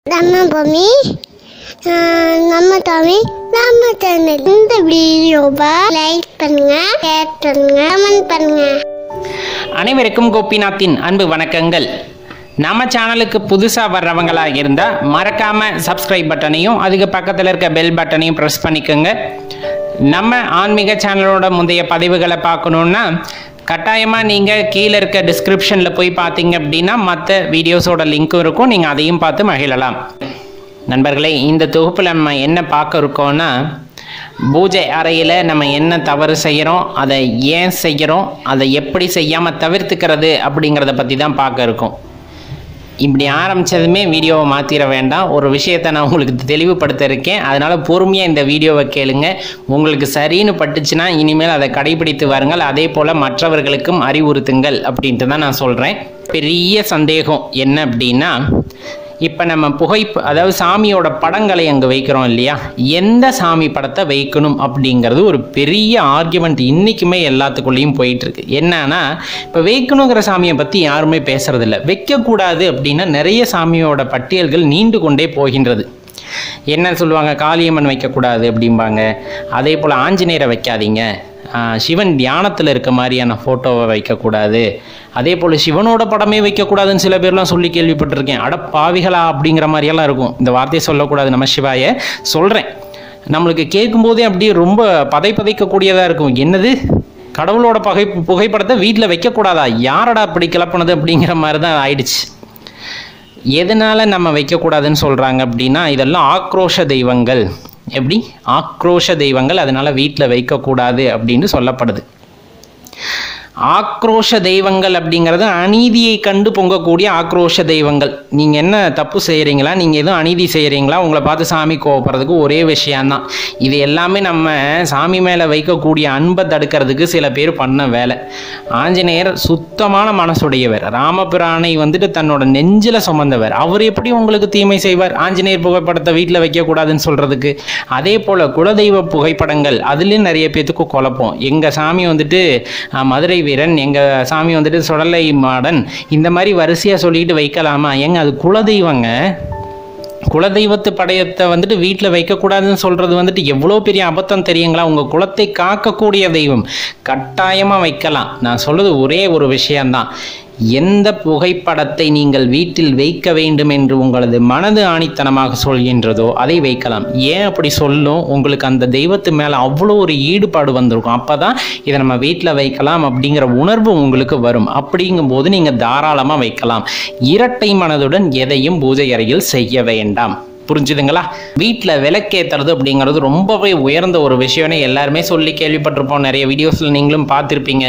நம்ம பூமி ஆஹ் நம்ம தமிழ் நம்ம சேனல் இந்த வீடியோவை லைக் பண்ணுங்க ஷேர் பண்ணுங்க கமெண்ட் பண்ணுங்க அனைவருக்கும் கோபிநாத்தின் அன்பு வணக்கங்கள் நம்ம சேனலுக்கு புதுசாக வர்றவங்களாக இருந்தால் மறக்காமல் சப்ஸ்கிரைப் பட்டனையும் அதுக்கு பக்கத்தில் இருக்க பெல் பட்டனையும் ப்ரெஸ் பண்ணிக்கோங்க நம்ம ஆன்மீக சேனலோட முந்தைய பதிவுகளை பார்க்கணுன்னா கட்டாயமாக நீங்கள் கீழே இருக்க டிஸ்கிரிப்ஷனில் போய் பார்த்தீங்க அப்படின்னா மற்ற வீடியோஸோட லிங்க்கும் இருக்கும் நீங்கள் அதையும் பார்த்து மகிழலாம் நண்பர்களே இந்த தொகுப்பில் நம்ம என்ன பார்க்க இருக்கோம்னா பூஜை அறையில் நம்ம என்ன தவறு செய்கிறோம் அதை ஏன் செய்கிறோம் அதை எப்படி செய்யாமல் தவிர்த்துக்கிறது அப்படிங்கிறத பற்றி தான் பார்க்க இருக்கோம் இப்படி ஆரம்பித்ததுமே வீடியோவை மாற்றிட வேண்டாம் ஒரு விஷயத்தை நான் உங்களுக்கு தெளிவுபடுத்த இருக்கேன் அதனால் பொறுமையாக இந்த வீடியோவை கேளுங்க உங்களுக்கு சரின்னு பட்டுச்சுன்னா இனிமேல் அதை கடைபிடித்து வாருங்கள் அதே போல் மற்றவர்களுக்கும் அறிவுறுத்துங்கள் அப்படின்ட்டு தான் நான் சொல்கிறேன் பெரிய சந்தேகம் என்ன அப்படின்னா இப்போ நம்ம புகை அதாவது சாமியோட படங்களை அங்கே வைக்கிறோம் இல்லையா எந்த சாமி படத்தை வைக்கணும் அப்படிங்கிறது ஒரு பெரிய ஆர்குமெண்ட் இன்றைக்குமே எல்லாத்துக்குள்ளேயும் போயிட்டுருக்கு என்னன்னா இப்போ வைக்கணுங்கிற சாமியை பற்றி யாருமே பேசுறதில்ல வைக்கக்கூடாது அப்படின்னா நிறைய சாமியோட பட்டியல்கள் நீண்டு கொண்டே போகின்றது என்ன சொல்லுவாங்க காளியம்மன் வைக்கக்கூடாது அப்படிம்பாங்க அதே போல் ஆஞ்சநேயரை வைக்காதீங்க ஆஹ் சிவன் தியானத்தில் இருக்க மாதிரியான ஃபோட்டோவை வைக்கக்கூடாது அதே போல் சிவனோட படமே வைக்கக்கூடாதுன்னு சில பேர்லாம் சொல்லி கேள்விப்பட்டிருக்கேன் அட பாவிகளா அப்படிங்கிற மாதிரியெல்லாம் இருக்கும் இந்த வார்த்தையை சொல்லக்கூடாது நம்ம சிவாய சொல்கிறேன் நம்மளுக்கு கேட்கும்போதே அப்படியே ரொம்ப பதை பதைக்கக்கூடியதாக இருக்கும் என்னது கடவுளோட பகை புகைப்படத்தை வீட்டில் வைக்கக்கூடாதா யாரடா அப்படி கிளப்புனது அப்படிங்கிற மாதிரி தான் ஆயிடுச்சு எதனால நம்ம வைக்கக்கூடாதுன்னு சொல்கிறாங்க அப்படின்னா இதெல்லாம் ஆக்ரோஷ தெய்வங்கள் எப்படி ஆக்ரோஷ தெய்வங்கள் அதனால வீட்டில் வைக்கக்கூடாது அப்படின்னு சொல்லப்படுது ஆக்ரோஷ தெய்வங்கள் அப்படிங்கிறது அநீதியை கண்டு பொங்கக்கூடிய ஆக்ரோஷ தெய்வங்கள் நீங்கள் என்ன தப்பு செய்கிறீங்களா நீங்கள் எதுவும் அநீதி செய்கிறீங்களா உங்களை பார்த்து சாமி கோவப்படுறதுக்கு ஒரே விஷயம்தான் இது எல்லாமே நம்ம சாமி மேலே வைக்கக்கூடிய அன்பை தடுக்கிறதுக்கு சில பேர் பண்ண வேலை ஆஞ்சநேயர் சுத்தமான மனசுடையவர் ராமபிரானை வந்துட்டு தன்னோட நெஞ்சில் சுமந்தவர் அவர் எப்படி உங்களுக்கு தீமை செய்வார் ஆஞ்சநேயர் புகைப்படத்தை வீட்டில் வைக்கக்கூடாதுன்னு சொல்கிறதுக்கு அதே போல் குலதெய்வ புகைப்படங்கள் அதுலேயும் நிறைய பேத்துக்கு குழப்பம் எங்கள் சாமி வந்துட்டு அஹ், மதுரை வீரன் எங்கள் சாமி வந்துட்டு சுடலை மாடன் இந்த மாதிரி வரிசையாக சொல்லிட்டு வைக்கலாமா ஏங்க அது குலதெய்வங்க குலதெய்வத்து படையத்தை வந்துட்டு வீட்டில் வைக்கக்கூடாதுன்னு சொல்கிறது வந்துட்டு எவ்வளோ பெரிய அபத்தம் தெரியுங்களா உங்கள் குலத்தை காக்கக்கூடிய தெய்வம் கட்டாயமாக வைக்கலாம் நான் சொல்கிறது ஒரே ஒரு விஷயம்தான் எந்த புகைப்படத்தை நீங்கள் வீட்டில் வைக்க வேண்டும் என்று உங்களது மனது ஆணித்தனமாக சொல்கின்றதோ அதை வைக்கலாம் ஏன் அப்படி சொல்லும் உங்களுக்கு அந்த தெய்வத்து மேலே அவ்வளோ ஒரு ஈடுபாடு வந்திருக்கும் அப்போ தான் இதை நம்ம வீட்டில் வைக்கலாம் அப்படிங்கிற உணர்வு உங்களுக்கு வரும் அப்படிங்கும்போது நீங்கள் தாராளமாக வைக்கலாம் இரட்டை மனதுடன் எதையும் பூஜை அறையில் செய்ய வேண்டாம் புரிஞ்சுதுங்களா வீட்டில் விளக்கேற்றுறது அப்படிங்கிறது ரொம்பவே உயர்ந்த ஒரு விஷயம்னு எல்லாருமே சொல்லி கேள்விப்பட்டிருப்போம் நிறைய வீடியோஸில் நீங்களும் பார்த்துருப்பீங்க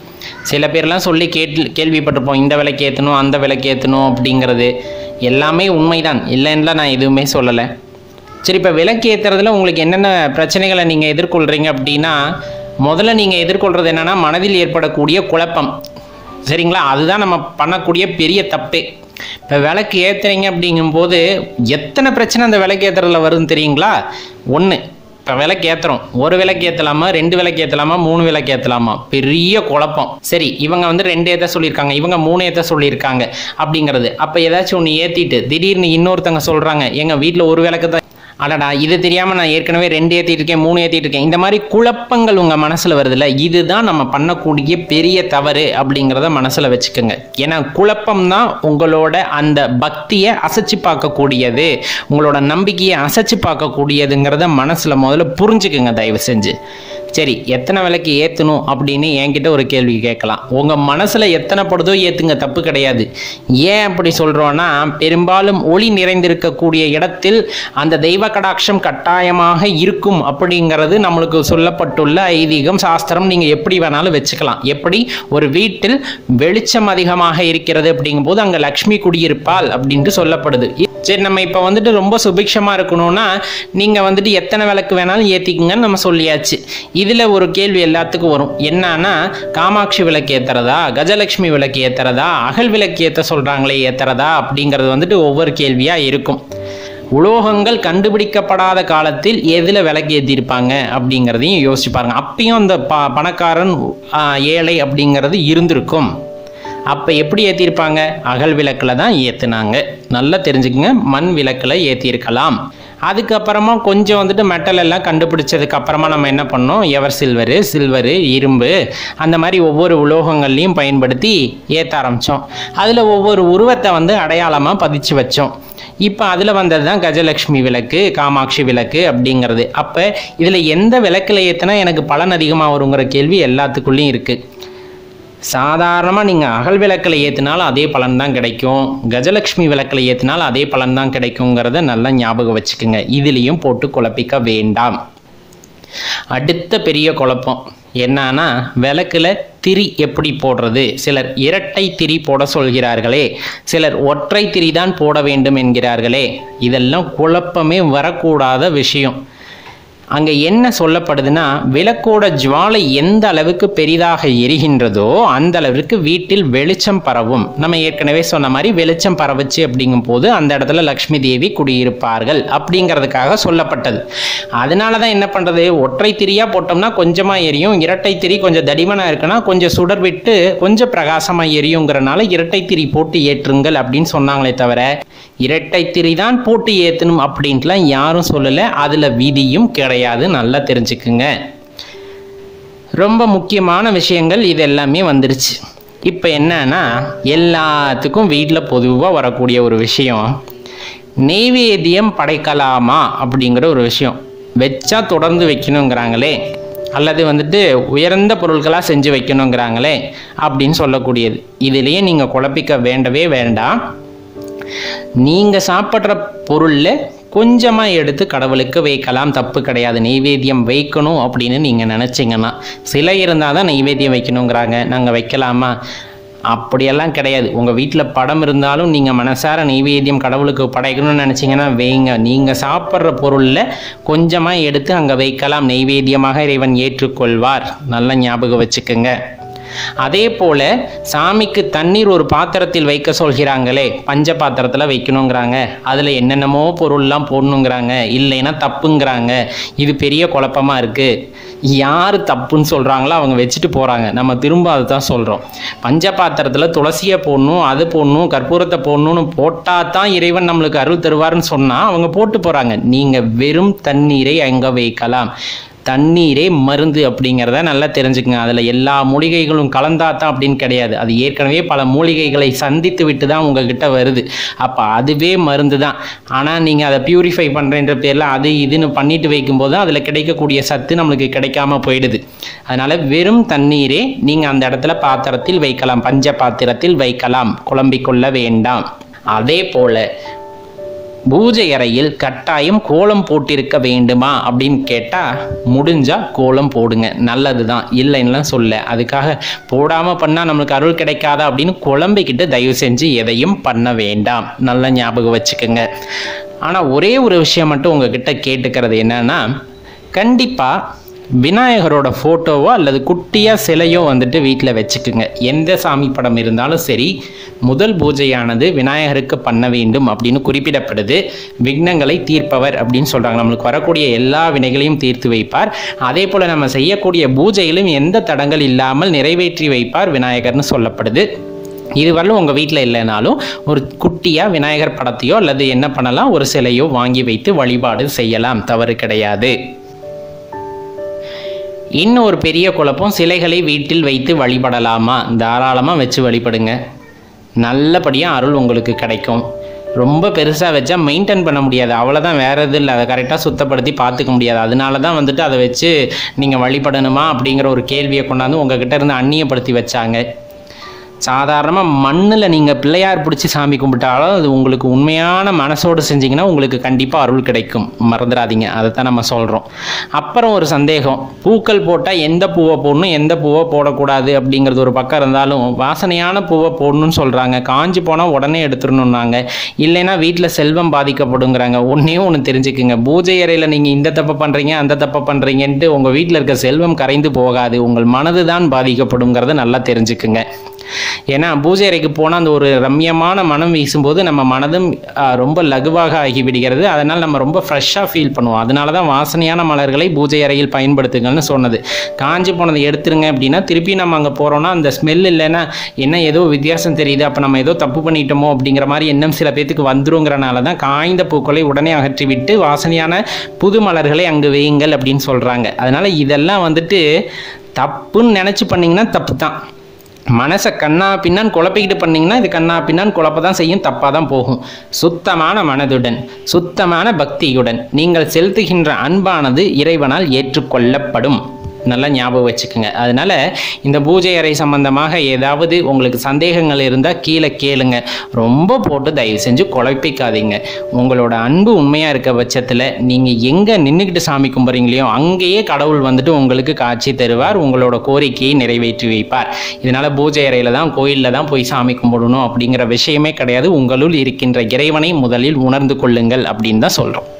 சில பேர்லாம் சொல்லி கேட்டு கேள்விப்பட்டிருப்போம் இந்த விலைக்கு ஏற்றணும் அந்த விலைக்கு ஏற்றணும் அப்படிங்கிறது எல்லாமே உண்மைதான் இல்லைன்னுலாம் நான் எதுவுமே சொல்லலை சரி இப்போ விலைக்கு ஏற்றுறதுல உங்களுக்கு என்னென்ன பிரச்சனைகளை நீங்கள் எதிர்கொள்கிறீங்க அப்படின்னா முதல்ல நீங்கள் எதிர்கொள்கிறது என்னென்னா மனதில் ஏற்படக்கூடிய குழப்பம் சரிங்களா அதுதான் நம்ம பண்ணக்கூடிய பெரிய தப்பே இப்போ விளக்கு ஏற்றுறீங்க அப்படிங்கும்போது எத்தனை பிரச்சனை அந்த விளக்கு ஏற்றுறதுல வருதுன்னு தெரியுங்களா ஒன்று இப்போ விளக்கு ஏற்றுறோம் ஒரு விளக்கு ஏற்றலாமா ரெண்டு விளக்கு ஏற்றலாமா மூணு விளக்கு ஏற்றலாமா பெரிய குழப்பம் சரி இவங்க வந்து ரெண்டு ஏற்ற சொல்லியிருக்காங்க இவங்க மூணு ஏற்ற சொல்லியிருக்காங்க அப்படிங்கிறது அப்போ ஏதாச்சும் ஒன்று ஏற்றிட்டு திடீர்னு இன்னொருத்தங்க சொல்கிறாங்க எங்கள் வீட்டில் ஒரு விளக்கு தான் அடடா இது தெரியாமல் நான் ஏற்கனவே ரெண்டு ஏற்றிட்டு இருக்கேன் மூணு ஏற்றிட்டு இருக்கேன் இந்த மாதிரி குழப்பங்கள் உங்கள் மனசில் வருதுல்ல இதுதான் நம்ம பண்ணக்கூடிய பெரிய தவறு அப்படிங்கிறத மனசில் வச்சுக்கோங்க ஏன்னா குழப்பம் தான் உங்களோட அந்த பக்தியை அசைச்சு பார்க்கக்கூடியது உங்களோட நம்பிக்கையை அசைச்சு பார்க்கக்கூடியதுங்கிறத மனசில் முதல்ல புரிஞ்சுக்குங்க தயவு செஞ்சு சரி எத்தனை விலைக்கு ஏற்றணும் அப்படின்னு என்கிட்ட ஒரு கேள்வி கேட்கலாம் உங்கள் மனசில் எத்தனை படுதோ ஏற்றுங்க தப்பு கிடையாது ஏன் அப்படி சொல்கிறோன்னா பெரும்பாலும் ஒளி நிறைந்திருக்கக்கூடிய இடத்தில் அந்த தெய்வ கடாட்சம் கட்டாயமாக இருக்கும் அப்படிங்கிறது நம்மளுக்கு சொல்லப்பட்டுள்ள ஐதீகம் சாஸ்திரம் நீங்கள் எப்படி வேணாலும் வச்சுக்கலாம் எப்படி ஒரு வீட்டில் வெளிச்சம் அதிகமாக இருக்கிறது அப்படிங்கும்போது அங்கே லக்ஷ்மி குடியிருப்பாள் அப்படின்ட்டு சொல்லப்படுது சரி நம்ம இப்போ வந்துட்டு ரொம்ப சுபிக்ஷமாக இருக்கணும்னா நீங்கள் வந்துட்டு எத்தனை விளக்கு வேணாலும் ஏற்றிக்குங்கன்னு நம்ம சொல்லியாச்சு இதில் ஒரு கேள்வி எல்லாத்துக்கும் வரும் என்னன்னா காமாட்சி விளக்கு ஏற்றுறதா கஜலட்சுமி விளக்கு ஏற்றுறதா அகல் விளக்கு ஏற்ற சொல்கிறாங்களே ஏற்றுறதா அப்படிங்கிறது வந்துட்டு ஒவ்வொரு கேள்வியாக இருக்கும் உலோகங்கள் கண்டுபிடிக்கப்படாத காலத்தில் எதில் விளக்கு ஏற்றிருப்பாங்க அப்படிங்கிறதையும் யோசிச்சு பாருங்க அப்பயும் அந்த ப பணக்காரன் ஆ, ஏழை அப்படிங்கிறது இருந்திருக்கும் அப்போ எப்படி ஏற்றிருப்பாங்க அகல் விளக்கில் தான் ஏற்றுனாங்க நல்லா தெரிஞ்சுக்குங்க மண் விளக்கில் ஏற்றிருக்கலாம் அதுக்கப்புறமா கொஞ்சம் வந்துட்டு மெட்டல் எல்லாம் கண்டுபிடிச்சதுக்கு அப்புறமா நம்ம என்ன பண்ணோம் எவர் சில்வரு சில்வரு இரும்பு அந்த மாதிரி ஒவ்வொரு உலோகங்கள்லையும் பயன்படுத்தி ஏற்ற ஆரம்பித்தோம் அதில் ஒவ்வொரு உருவத்தை வந்து அடையாளமாக பதிச்சு வச்சோம் இப்போ அதில் வந்தது தான் கஜலக்ஷ்மி விளக்கு காமாட்சி விளக்கு அப்படிங்கிறது அப்போ இதில் எந்த விளக்கில் ஏற்றினா எனக்கு பலன் அதிகமாக வருங்கிற கேள்வி எல்லாத்துக்குள்ளேயும் இருக்குது சாதாரணமாக நீங்கள் அகல் விளக்கில் ஏற்றினாலும் அதே பலன் தான் கிடைக்கும் கஜலக்ஷ்மி விளக்கில் ஏற்றினாலும் அதே பலன் தான் கிடைக்குங்கிறத நல்லா ஞாபகம் வச்சுக்கோங்க இதுலேயும் போட்டு குழப்பிக்க வேண்டாம் அடுத்த பெரிய குழப்பம் என்னன்னா விளக்குல திரி எப்படி போடுறது சிலர் இரட்டை திரி போட சொல்கிறார்களே சிலர் ஒற்றை திரி தான் போட வேண்டும் என்கிறார்களே இதெல்லாம் குழப்பமே வரக்கூடாத விஷயம் அங்கே என்ன சொல்லப்படுதுன்னா விளக்கோட ஜுவாலை எந்த அளவுக்கு பெரிதாக எரிகின்றதோ அந்த அளவிற்கு வீட்டில் வெளிச்சம் பரவும் நம்ம ஏற்கனவே சொன்ன மாதிரி வெளிச்சம் பரவுச்சு அப்படிங்கும் போது அந்த இடத்துல லக்ஷ்மி தேவி குடியிருப்பார்கள் அப்படிங்கிறதுக்காக சொல்லப்பட்டது அதனால தான் என்ன பண்ணுறது ஒற்றை திரியாக போட்டோம்னா கொஞ்சமாக எரியும் இரட்டை திரி கொஞ்சம் தடிமனாக இருக்குன்னா கொஞ்சம் சுடர் விட்டு கொஞ்சம் பிரகாசமாக எரியுங்கிறனால இரட்டை திரி போட்டு ஏற்றுங்கள் அப்படின்னு சொன்னாங்களே தவிர இரட்டை திரி தான் போட்டு ஏற்றணும் அப்படின்ட்டுலாம் யாரும் சொல்லலை அதில் விதியும் கிடையாது நல்லா தெரிஞ்சுக்குங்க ரொம்ப முக்கியமான விஷயங்கள் இது எல்லாமே வந்துருச்சு இப்போ என்னன்னா எல்லாத்துக்கும் வீட்டில் பொதுவாக வரக்கூடிய ஒரு விஷயம் நெய்வேத்தியம் படைக்கலாமா அப்படிங்கிற ஒரு விஷயம் வச்சா தொடர்ந்து வைக்கணுங்கிறாங்களே அல்லது வந்துட்டு உயர்ந்த பொருட்களாக செஞ்சு வைக்கணுங்கிறாங்களே அப்படின்னு சொல்லக்கூடியது இதுலேயே நீங்கள் குழப்பிக்க வேண்டவே வேண்டாம் நீங்கள் சாப்பிட்ற பொருளில் கொஞ்சமாக எடுத்து கடவுளுக்கு வைக்கலாம் தப்பு கிடையாது நெய்வேத்தியம் வைக்கணும் அப்படின்னு நீங்கள் நினச்சிங்கன்னா சிலை இருந்தால் தான் நெய்வேத்தியம் வைக்கணுங்கிறாங்க நாங்கள் வைக்கலாமா அப்படியெல்லாம் கிடையாது உங்கள் வீட்டில் படம் இருந்தாலும் நீங்கள் மனசார நெய்வேத்தியம் கடவுளுக்கு படைக்கணும்னு நினச்சிங்கன்னா வைங்க நீங்கள் சாப்பிட்ற பொருளில் கொஞ்சமாக எடுத்து அங்கே வைக்கலாம் நெய்வேத்தியமாக இறைவன் ஏற்றுக்கொள்வார் நல்ல ஞாபகம் வச்சுக்கோங்க அதே போல சாமிக்கு தண்ணீர் ஒரு பாத்திரத்தில் வைக்க சொல்கிறாங்களே பஞ்ச பாத்திரத்தில் வைக்கணுங்கிறாங்க அதில் என்னென்னமோ பொருள்லாம் போடணுங்கிறாங்க இல்லைன்னா தப்புங்கிறாங்க இது பெரிய குழப்பமா இருக்கு யார் தப்புன்னு சொல்கிறாங்களோ அவங்க வச்சுட்டு போகிறாங்க நம்ம திரும்ப அதை தான் சொல்கிறோம் பஞ்ச பாத்திரத்தில் துளசியை போடணும் அது போடணும் கற்பூரத்தை போடணும்னு போட்டால் தான் இறைவன் நம்மளுக்கு அருள் தருவார்னு சொன்னால் அவங்க போட்டு போகிறாங்க நீங்கள் வெறும் தண்ணீரை அங்கே வைக்கலாம் தண்ணீரே மருந்து அப்படிங்கிறத நல்லா தெரிஞ்சுக்கங்க அதில் எல்லா மூலிகைகளும் கலந்தா தான் அப்படின்னு கிடையாது அது ஏற்கனவே பல மூலிகைகளை சந்தித்து விட்டு தான் உங்ககிட்ட வருது அப்போ அதுவே மருந்து தான் ஆனால் நீங்கள் அதை பியூரிஃபை பண்ணுறன்ற பேரில் அது இதுன்னு பண்ணிட்டு வைக்கும்போது அதில் கிடைக்கக்கூடிய சத்து நம்மளுக்கு கிடைக்காம போயிடுது அதனால் வெறும் தண்ணீரே நீங்கள் அந்த இடத்துல பாத்திரத்தில் வைக்கலாம் பஞ்ச பாத்திரத்தில் வைக்கலாம் குழம்பிக்கொள்ள வேண்டாம் அதே போல் பூஜை அறையில் கட்டாயம் கோலம் போட்டிருக்க வேண்டுமா அப்படின்னு கேட்டால் முடிஞ்சால் கோலம் போடுங்க நல்லது தான் இல்லைன்னுலாம் சொல்ல அதுக்காக போடாமல் பண்ணால் நம்மளுக்கு அருள் கிடைக்காதா அப்படின்னு குழம்பிக்கிட்டு தயவு செஞ்சு எதையும் பண்ண வேண்டாம் நல்ல ஞாபகம் வச்சுக்கோங்க ஆனால் ஒரே ஒரு விஷயம் மட்டும் உங்ககிட்ட கேட்டுக்கிறது என்னன்னா கண்டிப்பாக விநாயகரோட ஃபோட்டோவோ அல்லது குட்டியாக சிலையோ வந்துட்டு வீட்டில் வச்சுக்குங்க எந்த சாமி படம் இருந்தாலும் சரி முதல் பூஜையானது விநாயகருக்கு பண்ண வேண்டும் அப்படின்னு குறிப்பிடப்படுது விக்னங்களை தீர்ப்பவர் அப்படின்னு சொல்கிறாங்க நம்மளுக்கு வரக்கூடிய எல்லா வினைகளையும் தீர்த்து வைப்பார் அதே போல் நம்ம செய்யக்கூடிய பூஜையிலும் எந்த தடங்கள் இல்லாமல் நிறைவேற்றி வைப்பார் விநாயகர்னு சொல்லப்படுது இதுவரையிலும் உங்கள் வீட்டில் இல்லைனாலும் ஒரு குட்டியாக விநாயகர் படத்தையோ அல்லது என்ன பண்ணலாம் ஒரு சிலையோ வாங்கி வைத்து வழிபாடு செய்யலாம் தவறு கிடையாது இன்னும் ஒரு பெரிய குழப்பம் சிலைகளை வீட்டில் வைத்து வழிபடலாமா தாராளமாக வச்சு வழிபடுங்க நல்லபடியாக அருள் உங்களுக்கு கிடைக்கும் ரொம்ப பெருசாக வச்சா மெயின்டைன் பண்ண முடியாது அவ்வளோதான் வேறு எதுவும் இல்லை அதை கரெக்டாக சுத்தப்படுத்தி பார்த்துக்க முடியாது அதனால தான் வந்துட்டு அதை வச்சு நீங்கள் வழிபடணுமா அப்படிங்கிற ஒரு கேள்வியை கொண்டாந்து உங்ககிட்ட இருந்து அந்நியப்படுத்தி வச்சாங்க சாதாரணமாக மண்ணில் நீங்கள் பிள்ளையார் பிடிச்சி சாமி கும்பிட்டாலும் அது உங்களுக்கு உண்மையான மனசோடு செஞ்சீங்கன்னா உங்களுக்கு கண்டிப்பாக அருள் கிடைக்கும் மறந்துடாதீங்க அதை தான் நம்ம சொல்கிறோம் அப்புறம் ஒரு சந்தேகம் பூக்கள் போட்டால் எந்த பூவை போடணும் எந்த பூவை போடக்கூடாது அப்படிங்கிறது ஒரு பக்கம் இருந்தாலும் வாசனையான பூவை போடணும்னு சொல்கிறாங்க காஞ்சி போனால் உடனே எடுத்துடணுன்னாங்க இல்லைன்னா வீட்டில் செல்வம் பாதிக்கப்படுங்கிறாங்க ஒன்றே ஒன்று தெரிஞ்சுக்குங்க பூஜை அறையில் நீங்கள் இந்த தப்பை பண்ணுறீங்க அந்த தப்பை பண்ணுறீங்கன்ட்டு உங்கள் வீட்டில் இருக்க செல்வம் கரைந்து போகாது உங்கள் மனது தான் பாதிக்கப்படுங்கிறத நல்லா தெரிஞ்சுக்குங்க ஏன்னா பூஜை அறைக்கு போனால் அந்த ஒரு ரம்யமான மனம் வீசும்போது நம்ம மனதும் ஆ, ரொம்ப லகுவாக ஆகி விடுகிறது அதனால் நம்ம ரொம்ப ஃப்ரெஷ்ஷாக ஃபீல் பண்ணுவோம் அதனால தான் வாசனையான மலர்களை பூஜை அறையில் பயன்படுத்துங்கள்னு சொன்னது காஞ்சி போனதை எடுத்துருங்க அப்படின்னா திருப்பி நம்ம அங்கே போகிறோன்னா அந்த ஸ்மெல் இல்லைன்னா என்ன ஏதோ வித்தியாசம் தெரியுது அப்போ நம்ம ஏதோ தப்பு பண்ணிட்டோமோ அப்படிங்கிற மாதிரி எண்ணம் சில பேத்துக்கு வந்துருங்கிறனால தான் காய்ந்த பூக்களை உடனே அகற்றிவிட்டு வாசனையான புது மலர்களை அங்கு வையுங்கள் அப்படின்னு சொல்கிறாங்க அதனால் இதெல்லாம் வந்துட்டு தப்புன்னு நினச்சி பண்ணிங்கன்னா தப்பு தான் மனசை கண்ணா பின்னான்னு குழப்பிக்கிட்டு பண்ணீங்கன்னா இது கண்ணா பின்னான்னு குழப்ப தான் செய்யும் தப்பாக தான் போகும் சுத்தமான மனதுடன் சுத்தமான பக்தியுடன் நீங்கள் செலுத்துகின்ற அன்பானது இறைவனால் ஏற்றுக்கொள்ளப்படும் நல்லா ஞாபகம் வச்சுக்கோங்க அதனால இந்த பூஜை அறை சம்பந்தமாக ஏதாவது உங்களுக்கு சந்தேகங்கள் இருந்தால் கீழே கேளுங்க ரொம்ப போட்டு தயவு செஞ்சு குழப்பிக்காதீங்க உங்களோட அன்பு உண்மையாக இருக்க பட்சத்தில் நீங்கள் எங்கே நின்றுக்கிட்டு சாமி கும்பிட்றீங்களோ அங்கேயே கடவுள் வந்துட்டு உங்களுக்கு காட்சி தருவார் உங்களோட கோரிக்கையை நிறைவேற்றி வைப்பார் இதனால் பூஜை அறையில் தான் கோயிலில் தான் போய் சாமி கும்பிடணும் அப்படிங்கிற விஷயமே கிடையாது உங்களுள் இருக்கின்ற இறைவனை முதலில் உணர்ந்து கொள்ளுங்கள் அப்படின்னு தான் சொல்கிறோம்